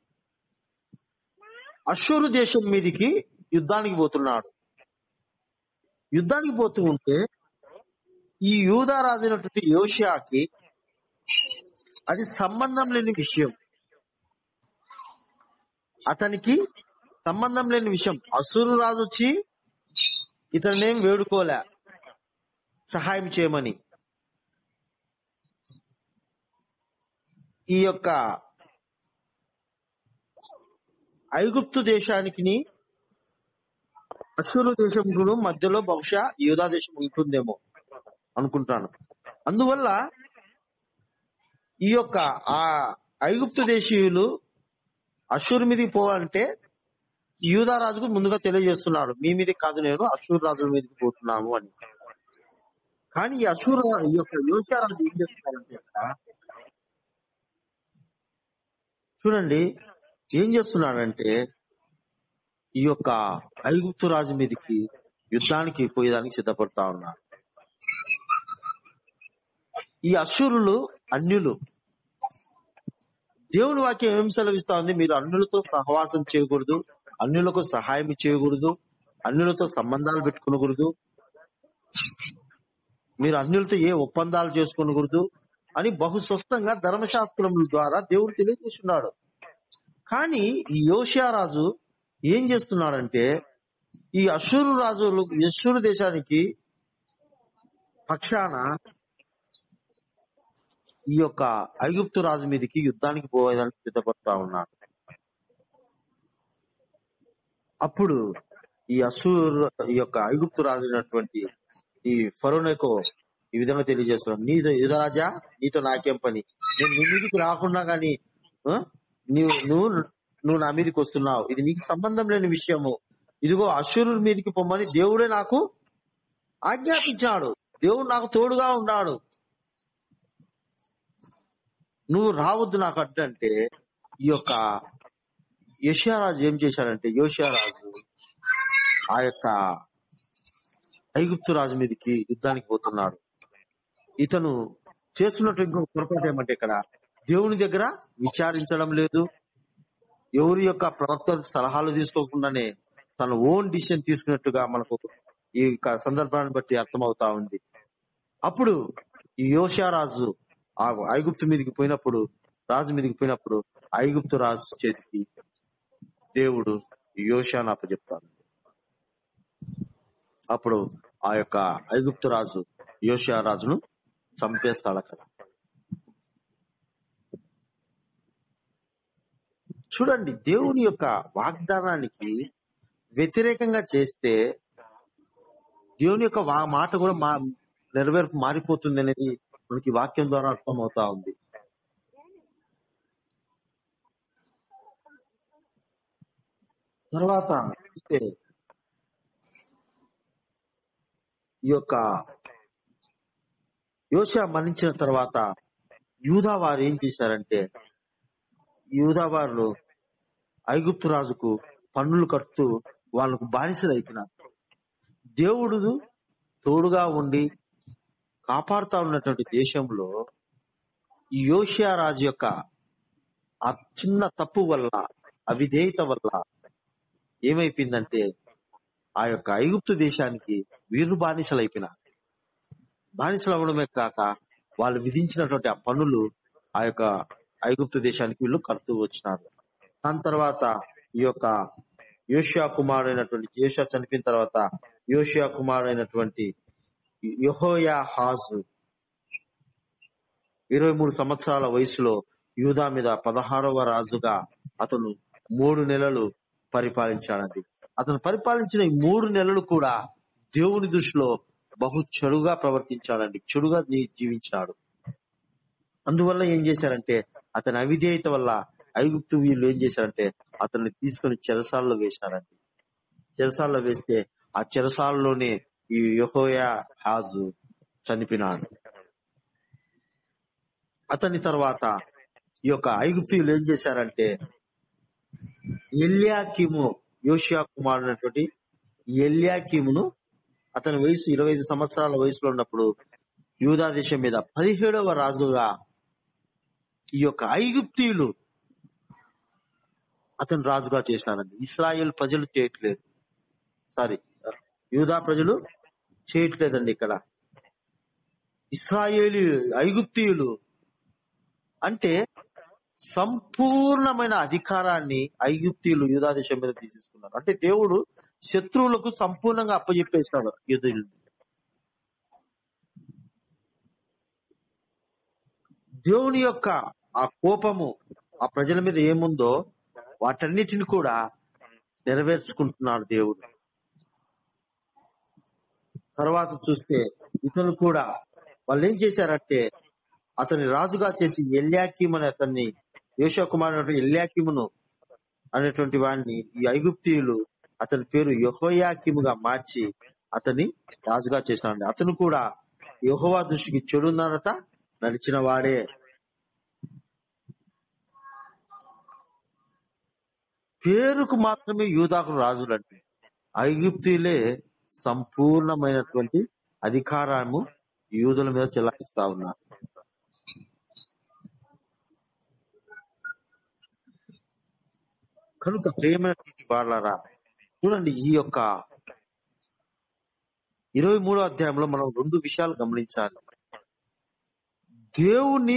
అశ్షూరు దేశం మీదికి యుద్ధానికి పోతున్నాడు యుద్ధానికి పోతూ ఉంటే ఈ యూదా రాజైనటువంటి యోషియాకి అది సంబంధం లేని విషయం అతనికి సంబంధం లేని విషయం అసురు రాజు వచ్చి ఇతనేం వేడుకోలే సహాయం చేయమని ఈ యొక్క ఐగుప్తు దేశానికి అశ్షూరు దేశం మధ్యలో బహుశా యూదా దేశం ఉంటుందేమో అనుకుంటాను అందువల్ల ఈ యొక్క ఆ ఐగుప్తు దేశీయులు అశ్షూరు మీదకి పోవాలంటే యూదా రాజుకు ముందుగా తెలియజేస్తున్నాడు మీ మీదకి కాదు నేను అశ్షూరు రాజుల మీదకి పోతున్నాము అని కానీ ఈ అశ్షూరు రా- ఈ యొక్క యోషియా రాజు ఏం చేస్తున్నాడంటే ఇక్కడ చూడండి ఏం చేస్తున్నాడంటే ఈ యొక్క ఐగుప్తు రాజు మీదకి యుద్ధానికి పోయేదానికి సిద్ధపడతా ఉన్నాడు ఈ అశ్షూరులు అన్యులు దేవుని వాక్యం ఏం సెలవిస్తా ఉంది మీరు అన్యులతో సహవాసం చేయకూడదు అన్యులకు సహాయం చేయకూడదు అన్యులతో సంబంధాలు పెట్టుకోకూడదు మీరు అన్యులతో ఏ ఒప్పందాలు చేసుకోకూడదు అని బహు స్పష్టంగా ధర్మశాస్త్రముల ద్వారా దేవుడు తెలియజేస్తున్నాడు కానీ ఈ యోషియా రాజు ఏం చేస్తున్నాడంటే ఈ అశ్షూరు రాజులు అశ్షూరు దేశానికి పక్షాన ఈ యొక్క ఐగుప్తు రాజు మీదకి యుద్ధానికి పోయేదానికి సిద్ధపడతా ఉన్నాడు అప్పుడు ఈ అసూర్ ఈ యొక్క ఐగుప్తు రాజు అయినటువంటి ఈ ఫరోనెకో ఈ విధంగా తెలియజేస్తున్నాను నీతో యుధరాజా నీతో నాకేం పని నేను నీ మీదకి రాకుండా గాని ఆ? నీవు నువ్వు నువ్వు నా మీదకి వస్తున్నావు ఇది నీకు సంబంధం లేని విషయము ఇదిగో అశ్వరుల మీదకి పొమ్మని దేవుడే నాకు ఆజ్ఞాపించాడు దేవుడు నాకు తోడుగా ఉన్నాడు నువ్వు రావద్దు నాకు అడ్డంటే ఈ యొక్క యషియారాజు ఏం చేశాడంటే యోషియారాజు ఆ యొక్క ఐగుప్తు రాజు మీదకి యుద్ధానికి పోతున్నాడు ఇతను చేస్తున్నట్టు ఇంకొక పొరపాటు ఏమంటే ఇక్కడ దేవుని దగ్గర విచారించడం లేదు ఎవరి యొక్క ప్రవక్త సలహాలు తీసుకోకుండానే తన ఓన్ డిసిషన్ తీసుకున్నట్టుగా మనకు ఈ యొక్క సందర్భాన్ని బట్టి అర్థమవుతా ఉంది అప్పుడు ఈ యోషా రాజు ఆ ఐగుప్తు మీదకి పోయినప్పుడు రాజు మీదకి పోయినప్పుడు ఐగుప్తు రాజు చేతికి దేవుడు యోషాను అప్పచెప్తాడు అప్పుడు ఆ యొక్క ఐగుప్తు రాజు యోషియా రాజును చంపేస్తాడు అక్కడ చూడండి దేవుని యొక్క వాగ్దానానికి వ్యతిరేకంగా చేస్తే దేవుని యొక్క వా- మాట కూడా మా నెరవేర్పు మారిపోతుంది అనేది మనకి వాక్యం ద్వారా అర్థమవుతా ఉంది తర్వాత చూస్తే ఈ యొక్క యోషా మరణించిన తర్వాత యూదా వారు ఏం చేశారంటే యూదా వారు ఐగుప్తు రాజుకు పన్నులు కడుతూ వాళ్ళకు బానిసలు అయిపోయినారు దేవుడు తోడుగా ఉండి కాపాడుతా ఉన్నటువంటి దేశంలో ఈ యోషియా రాజు యొక్క ఆ చిన్న తప్పు వల్ల అవిధేయత వల్ల ఏమైపోయిందంటే ఆ యొక్క ఐగుప్తు దేశానికి వీరు బానిసలు అయిపోయినారు బానిసలు అవడమే కాక వాళ్ళు విధించినటువంటి ఆ పన్నులు ఆ యొక్క ఐగుప్తు దేశానికి వీళ్ళు కడుతూ వచ్చినారు దాని తర్వాత ఈ యొక్క యోషియా కుమారుడైనటువంటి యోషియా చనిపోయిన తర్వాత యోషియా కుమారుడైనటువంటి యెహోయా హాజు ఇరవై మూడు సంవత్సరాల వయసులో యూదా మీద పదహారవ రాజుగా అతను మూడు నెలలు పరిపాలించాడండి అతను పరిపాలించిన ఈ మూడు నెలలు కూడా దేవుని దృష్టిలో బహు చెడుగా ప్రవర్తించాడండి చెడుగా జీ- జీవించాడు అందువల్ల ఏం చేశారంటే అతని అవిధేయత వల్ల ఐగుప్తు వీళ్ళు ఏం చేశారంటే అతన్ని తీసుకొని చెరసాలలో వేసినారండి చెరసాలలో వేస్తే ఆ చెరసాలలోనే ఈ యెహోయా హాజు చనిపోయినాడు అతని తర్వాత ఈ యొక్క ఐగుప్తీయులు ఏం చేశారంటే ఎల్యాకిము యోషియా కుమారుడైనటువంటి ఎల్యాకిమును అతని వయసు ఇరవై ఐదు సంవత్సరాల వయసులో ఉన్నప్పుడు యూదా దేశం మీద పదిహేడవ రాజుగా ఈ యొక్క ఐగుప్తీయులు అతను రాజుగా చేసినారండి ఇస్రాయేల్ ప్రజలు చేయట్లేదు సారీ యూదా ప్రజలు చేయట్లేదండి ఇక్కడ ఇస్రాయేలీ ఐగుప్తీయులు అంటే సంపూర్ణమైన అధికారాన్ని ఐగుప్తీయులు యూదా దేశం మీద తీసేసుకున్నారు అంటే దేవుడు శత్రువులకు సంపూర్ణంగా అప్పచెప్పేసినాడు యూదులు దేవుని యొక్క ఆ కోపము ఆ ప్రజల మీద ఏముందో వాటన్నిటిని కూడా నెరవేర్చుకుంటున్నాడు దేవుడు తర్వాత చూస్తే ఇతను కూడా వాళ్ళు ఏం చేశారంటే అతని రాజుగా చేసి ఎల్యాకీమ్ అనే అతన్ని యోషా కుమార్ ఎల్యాకీమును అనేటువంటి వాడిని ఈ ఐగుప్తీయులు అతని పేరు యెహోయాకీముగా మార్చి అతన్ని రాజుగా చేసినాడు అతను కూడా యెహోవా దృష్టికి చెడున్నరత నడిచిన వాడే పేరుకు మాత్రమే యూదాకు రాజులంటే ఐగుప్తీయులే సంపూర్ణమైనటువంటి అధికారము యూదుల మీద చెలాయిస్తా ఉన్నారు కనుక ప్రేమైనటువంటి వాళ్ళరా చూడండి ఈ యొక్క ఇరవై మూడో అధ్యాయంలో మనం రెండు విషయాలు గమనించాలి దేవుని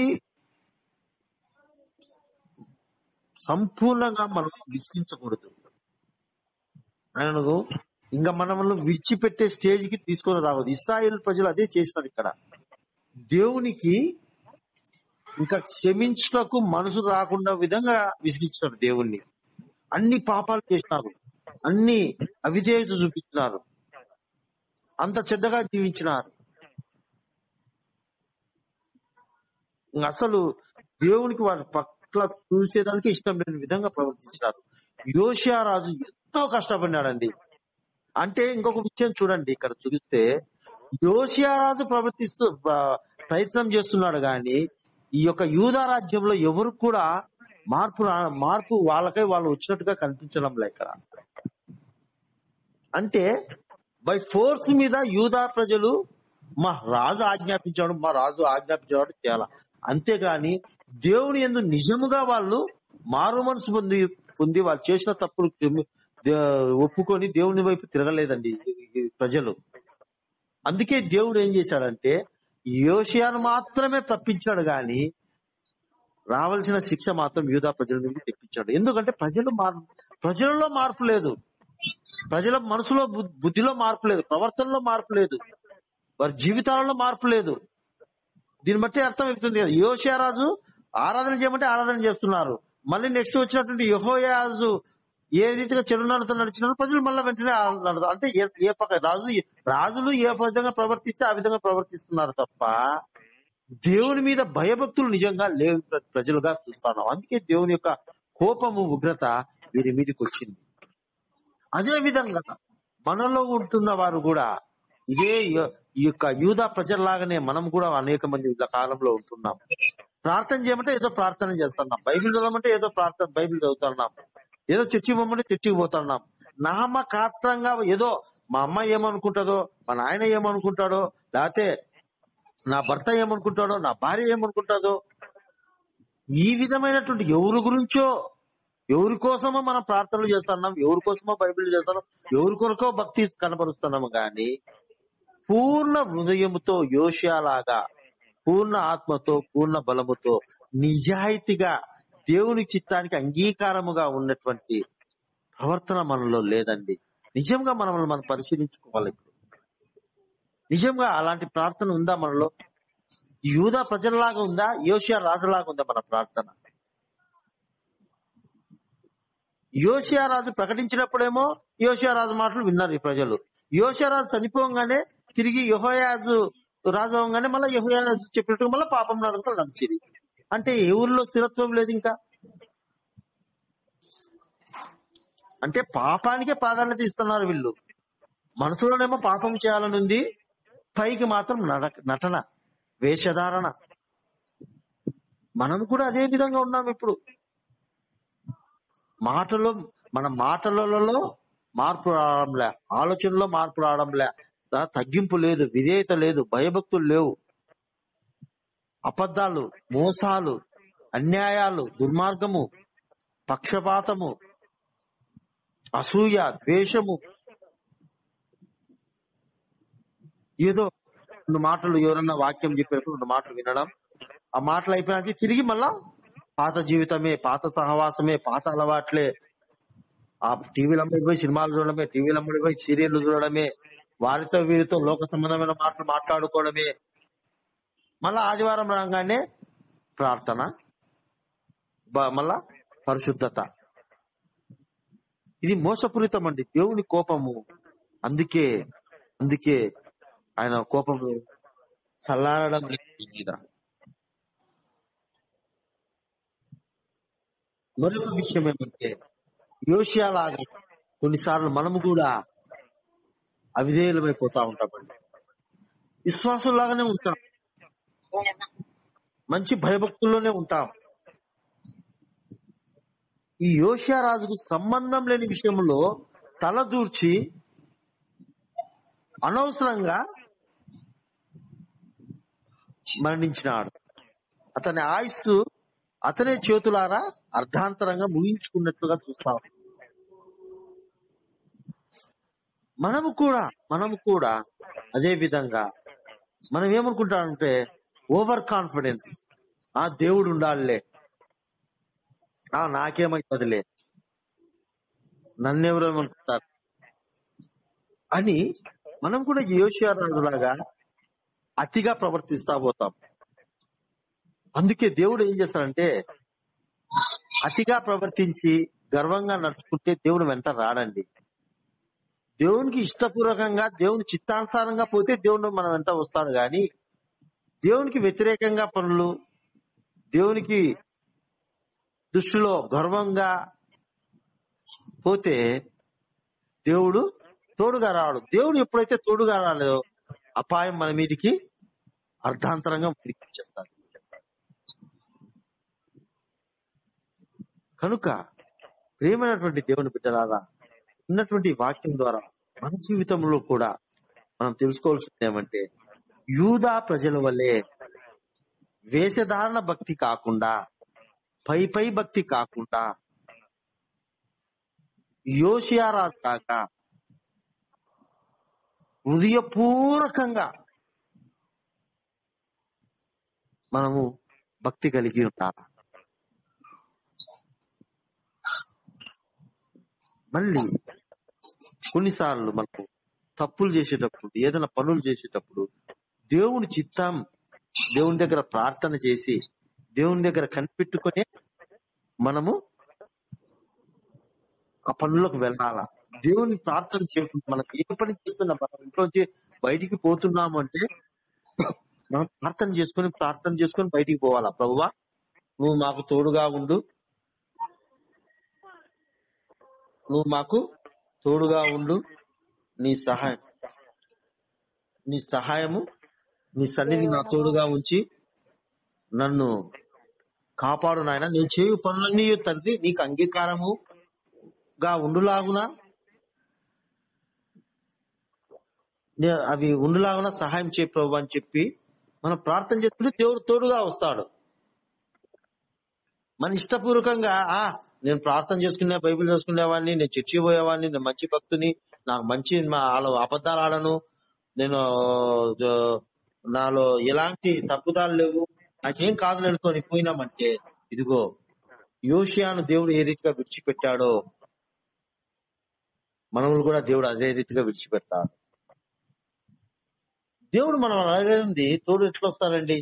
సంపూర్ణంగా మనం విసిగించకూడదు ఆయనను ఇంకా మనల్ని విడిచిపెట్టే స్టేజ్ కి తీసుకొని రావద్దు ఇస్రాయేల్ ప్రజలు అదే చేసినారు ఇక్కడ దేవునికి ఇంకా క్షమించుటకు మనసు రాకుండా విధంగా విసిగించినారు దేవుణ్ణి అన్ని పాపాలు చేసినారు అన్ని అవిధేయత చూపించినారు అంత చెడ్డగా జీవించినారు ఇంక అసలు దేవునికి వారి పట్ల చూసేదానికి ఇష్టం లేని విధంగా ప్రవర్తించినారు యోషియా రాజు ఎంతో కష్టపడినాడండి అంటే ఇంకొక విషయం చూడండి ఇక్కడ చూస్తే యోషియా రాజు ప్రవర్తిస్తూ ఆ, ప్రయత్నం చేస్తున్నాడు గాని ఈ యొక్క యూదా రాజ్యంలో ఎవరు కూడా మార్పు రా- మార్పు వాళ్ళకై వాళ్ళు వచ్చినట్టుగా కనిపించడం లే ఇక్కడ అంటే బై ఫోర్స్ మీద యూదా ప్రజలు మా రాజు ఆజ్ఞాపించాడు మా రాజు ఆజ్ఞాపించాడు చేయాల అంతేగాని దేవుని ఎందు నిజముగా వాళ్ళు మారు మనసు పొంది పొంది వాళ్ళు చేసిన తప్పులు క్షమి- దే- ఒప్పుకొని దేవుని వైపు తిరగలేదండి ఈ- ఈ ప్రజలు అందుకే దేవుడు ఏం చేశాడంటే యోషియాను మాత్రమే తప్పించాడు గాని రావాల్సిన శిక్ష మాత్రం యూదా ప్రజల నుండి తెప్పించాడు ఎందుకంటే ప్రజలు మార్ ప్రజలలో మార్పు లేదు ప్రజల మనసులో బు- బుద్ధిలో మార్పు లేదు ప్రవర్తనలో మార్పు లేదు వారి జీవితాలలో మార్పు లేదు దీన్ని బట్టి అర్థం అవుతుంది కదా యోషియా రాజు ఆరాధన చేయమంటే ఆరాధన చేస్తున్నారు మళ్ళీ నెక్స్ట్ వచ్చినటువంటి యహోయాజు ఏ రీతిగా చెడునడత నడిచినారో ప్రజలు మళ్ళీ వెంటనే ఆరాధన నడతారు. అంటే ఏ ఏ పక్క రాజు రాజులు ఏ విధంగా ప్రవర్తిస్తే ఆ విధంగా ప్రవర్తిస్తున్నారు తప్ప దేవుని మీద భయభక్తులు నిజంగా లేవు ప్ర- ప్రజలుగా చూస్తున్నాం అందుకే దేవుని యొక్క కోపము ఉగ్రత వీరి మీదకి వచ్చింది అదే విధంగా మనలో ఉంటున్న వారు కూడా ఇదే య- ఈ యొక్క యూదా ప్రజల్లాగానే మనం కూడా అనేక మంది ఈ కాలంలో ఉంటున్నాం ప్రార్థన చేయమంటే ఏదో ప్రార్థన చేస్తున్నాం బైబిల్ చదవమంటే ఏదో ప్రార్థన బైబిల్ చదువుతున్నాం ఏదో చర్చికి పోమంటే చర్చికి పోతున్నాం నామకాత్రంగా ఏదో మా అమ్మ ఏమనుకుంటుందో మా నాయన ఏమనుకుంటాడో లేకపోతే నా భర్త ఏమనుకుంటాడో నా భార్య ఏమనుకుంటాడో ఈ విధమైనటువంటి ఎవరి గురించో ఎవరి కోసమో మనం ప్రార్థనలు చేస్తున్నాం ఎవరి కోసమో బైబిల్ చేస్తున్నాం ఎవరి కొరకో భక్తి కనపరుస్తున్నాము గాని పూర్ణ హృదయముతో యోషియాలాగా పూర్ణ ఆత్మతో పూర్ణ బలముతో నిజాయితీగా దేవుని చిత్తానికి అంగీకారముగా ఉన్నటువంటి ప్రవర్తన మనలో లేదండి నిజంగా మనల్ని మనం పరిశీలించుకోవాలి ఇప్పుడు నిజంగా అలాంటి ప్రార్థన ఉందా మనలో యూదా ప్రజలలాగా ఉందా యోషియా రాజులాగా ఉందా మన ప్రార్థన యోషియా రాజు ప్రకటించినప్పుడేమో యోషియా రాజు మాటలు విన్నారు ఈ ప్రజలు యోషియా రాజు చనిపోగానే తిరిగి యహోయాజు రాజు అవగానే మళ్ళీ యహోయాజు చెప్పినట్టు మళ్ళీ పాపం నడుకుని నడిచిరి అంటే ఏ ఊరిలో స్థిరత్వం లేదు ఇంకా అంటే పాపానికే ప్రాధాన్యత ఇస్తున్నారు వీళ్ళు మనసులోనేమో పాపం చేయాలని ఉంది పైకి మాత్రం నడక నటన వేషధారణ మనం కూడా అదే విధంగా ఉన్నాం ఇప్పుడు మాటలో మన మాటలలో మార్పు రావడంలే ఆలోచనలో మార్పు రావడంలే ఆ తగ్గింపు లేదు విధేయత లేదు భయభక్తులు లేవు అబద్ధాలు మోసాలు అన్యాయాలు దుర్మార్గము పక్షపాతము అసూయ ద్వేషము ఏదో రెండు మాటలు ఎవరన్నా వాక్యం చెప్పినప్పుడు రెండు మాటలు వినడం ఆ మాటలు అయిపోయినాక తిరిగి మళ్ళా పాత జీవితమే పాత సహవాసమే పాత అలవాట్లే ఆ టీవీలు అమ్మడిపోయి సినిమాలు చూడడమే టీవీలు అమ్మడిపోయి సీరియళ్లు చూడడమే వారితో వీరితో లోక సంబంధమైన మాటలు మాట్లాడుకోవడమే మళ్ళా ఆదివారం రాగానే ప్రార్థన బ- మళ్ళా పరిశుద్ధత ఇది మోసపూరితం అండి దేవుని కోపము అందుకే అందుకే ఆయన కోపము చల్లారడం లేదు ఈ మీద మరొక విషయం ఏమంటే యోషియాలాగా కొన్నిసార్లు మనము కూడా అవిధేయులమైపోతా ఉంటామండి విశ్వాసులాగానే ఉంటాం మంచి భయభక్తుల్లోనే ఉంటాం ఈ యోషియా రాజుకు సంబంధం లేని విషయంలో తలదూర్చి అనవసరంగా మరణించినాడు అతని ఆయుస్సు అతనే చేతులారా అర్ధాంతరంగా ముగించుకున్నట్లుగా చూస్తాం మనము కూడా మనము కూడా అదే విధంగా మనం ఏమనుకుంటామంటే ఓవర్ కాన్ఫిడెన్స్ ఆ దేవుడు ఉండాలిలే ఆ నాకేమైతుందిలే నన్నెవరేమనుకుంటారు అని మనం కూడా యోషియా రాజులాగా అతిగా ప్రవర్తిస్తా పోతాం అందుకే దేవుడు ఏం చేస్తాడంటే అతిగా ప్రవర్తించి గర్వంగా నడుచుకుంటే దేవుడు వెంట రాడండి దేవునికి ఇష్టపూర్వకంగా దేవుని చిత్తానుసారంగా పోతే దేవుడు మన వెంట వస్తాడు గాని దేవునికి వ్యతిరేకంగా పనులు దేవునికి దృష్టిలో గర్వంగా పోతే దేవుడు తోడుగా రాడు దేవుడు ఎప్పుడైతే తోడుగా రాలేదో అపాయం మన మీదికి అర్ధాంతరంగా మీదికి వచ్చేస్తాడు కనుక ప్రేమైనటువంటి దేవుని బిడ్డలారా ఉన్నటువంటి వాక్యం ద్వారా మన జీవితంలో కూడా మనం తెలుసుకోవాల్సింది ఏమంటే యూదా ప్రజల వల్లే వేషధారణ భక్తి కాకుండా పై పై భక్తి కాకుండా యోషియారాజు దాకా హృదయపూర్వకంగా మనము భక్తి కలిగి ఉండాలి మళ్ళీ కొన్నిసార్లు మనకు తప్పులు చేసేటప్పుడు ఏదైనా పనులు చేసేటప్పుడు దేవుని చిత్తం దేవుని దగ్గర ప్రార్థన చేసి దేవుని దగ్గర కనిపెట్టుకునే మనము ఆ పనులకు వెళ్ళాలా దేవుని ప్రార్థన చేయకుండా మనం ఏ పని చేస్తున్నాం మనం ఇంట్లోంచి బయటికి పోతున్నాము అంటే మనం ప్రార్థన చేసుకొని ప్రార్థన చేసుకొని బయటికి పోవాలా ప్రభువా నువ్వు మాకు తోడుగా ఉండు నువ్వు మాకు తోడుగా ఉండు నీ సహాయం నీ సహాయము నీ సన్నిధి నా తోడుగా ఉంచి నన్ను కాపాడు నాయన నేను చేయు పనులన్నీ తండ్రి నీకు అంగీకారము గా ఉండులాగునా నే- అవి ఉండులాగునా సహాయం చేయ ప్రభు అని చెప్పి మనం ప్రార్థన చేస్తుంటే దేవుడు తోడుగా వస్తాడు మన ఇష్టపూర్వకంగా ఆ నేను ప్రార్థన చేసుకునే బైబిల్ చదువుకునేవాడిని నేను చర్చి పోయేవాడిని నేను మంచి భక్తుని నాకు మంచి మా ఆలో అబద్ధాలు ఆడను నేను ఆ, నాలో ఎలాంటి తప్పుదాలు లేవు నాకేం కాదు అనుకొని పోయినామంటే ఇదిగో యోషియాను దేవుడు ఏ రీతిగా విడిచిపెట్టాడో మనములు కూడా దేవుడు అదే రీతిగా విడిచిపెడతాడు దేవుడు మనం అడగండి తోడు ఎట్లా వస్తారండి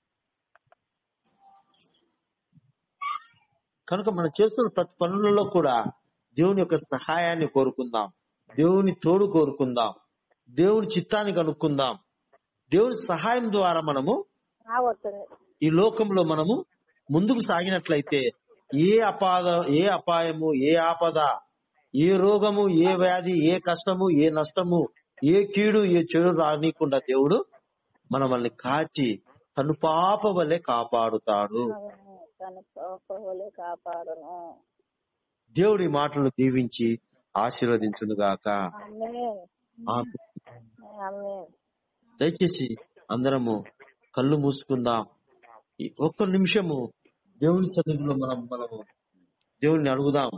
కనుక మనం చేస్తున్న ప్రతి పనులలో కూడా దేవుని యొక్క సహాయాన్ని కోరుకుందాం దేవుని తోడు కోరుకుందాం దేవుని చిత్తాన్ని కనుక్కుందాం దేవుని సహాయం ద్వారా మనము రావట్లేదు ఈ లోకంలో మనము ముందుకు సాగినట్లయితే ఏ అపాద ఏ అపాయము ఏ ఆపద ఏ రోగము ఏ వ్యాధి ఏ కష్టము ఏ నష్టము ఏ కీడు ఏ చెడు రానీయకుండా దేవుడు మనల్ని కాచి తను పాప వలె కాపాడుతాడు తన పాపలే కాపాడును దేవుడి మాటలు దీవించి ఆశీర్వదించును గాక ఆమె ఆమె దయచేసి అందరము కళ్ళు మూసుకుందాం ఈ ఒక్క నిమిషము దేవుని సన్నిధిలో మనం మనము దేవుణ్ణి అడుగుదాం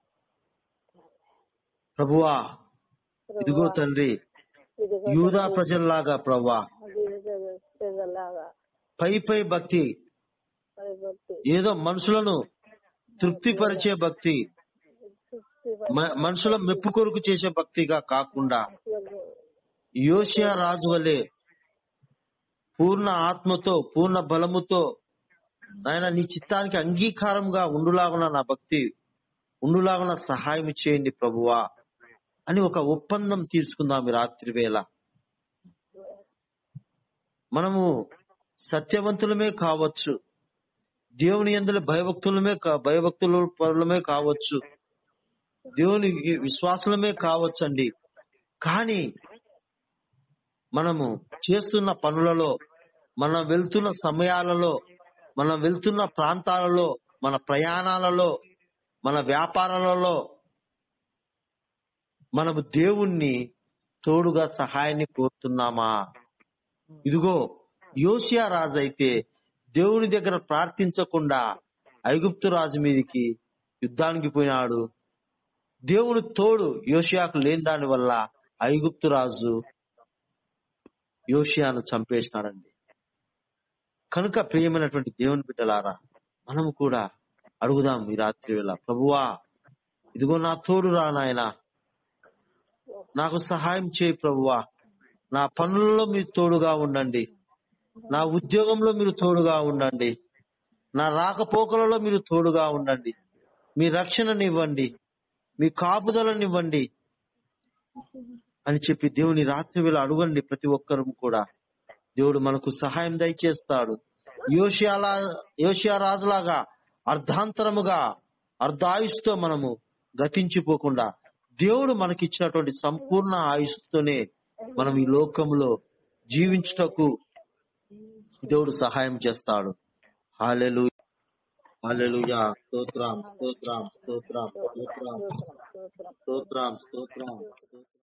ప్రభువా ఇదిగో తండ్రి ఇదిగో యూదా ప్రజల్లాగా ప్రభా ప్రజలాగా పై పై భక్తి పరిగెత్తి ఏదో మనుషులను తృప్తిపరిచే భక్తి మ- మనుషుల మెప్పు కొరకు చేసే భక్తిగా కాకుండా యోషియా రాజు వలె పూర్ణ ఆత్మతో పూర్ణ బలముతో నాయన నీ చిత్తానికి అంగీకారంగా ఉండులాగున నా భక్తి ఉండులాగున సహాయం చేయండి ప్రభువా అని ఒక ఒప్పందం తీసుకుందాం ఈ రాత్రి వేళ మనము సత్యవంతులమే కావచ్చు దేవుని ఎందులో భయభక్తులమే కా- భయభక్తుల పరులమే కావచ్చు దేవుని విశ్వాసులమే కావచ్చండి కానీ మనము చేస్తున్న పనులలో మనం వెళ్తున్న సమయాలలో మనం వెళ్తున్న ప్రాంతాలలో మన ప్రయాణాలలో మన వ్యాపారాలలో మనము దేవుణ్ణి తోడుగా సహాయాన్ని కోరుతున్నామా ఇదిగో యోషియా రాజు అయితే దేవుని దగ్గర ప్రార్థించకుండా ఐగుప్తు రాజు మీదికి యుద్ధానికి పోయినాడు దేవుడు తోడు యోషియాకు లేని దాని వల్ల ఐగుప్తు రాజు యోషియాను చంపేసినాడండి కనుక ప్రియమైనటువంటి దేవుని బిడ్డలారా మనము కూడా అడుగుదాం ఈ రాత్రి వేళ ప్రభువా ఇదిగో నా తోడు రా నాయనా నాకు సహాయం చేయి ప్రభువా నా పనులలో మీరు తోడుగా ఉండండి నా ఉద్యోగంలో మీరు తోడుగా ఉండండి నా రాకపోకలలో మీరు తోడుగా ఉండండి మీ రక్షణనివ్వండి మీ కాపుదలనివ్వండి అని చెప్పి దేవుని రాత్రి వేళ అడగండి ప్రతి ఒక్కరు కూడా దేవుడు మనకు సహాయం దయచేస్తాడు యోషియాలా యోషియా రాజులాగా అర్ధాంతరముగా అర్ధాయుస్తో మనము గతించిపోకుండా దేవుడు మనకిచ్చినటువంటి సంపూర్ణ ఆయుస్తోనే మనం ఈ లోకంలో జీవించుటకు దేవుడు సహాయం చేస్తాడు హాలెలు హాలెలుయా స్తోత్రం స్తోత్రం స్తోత్రం స్తోత్రం స్తోత్రం స్తోత్రం స్తోత్రం స్తోత్రం స్తోత్రం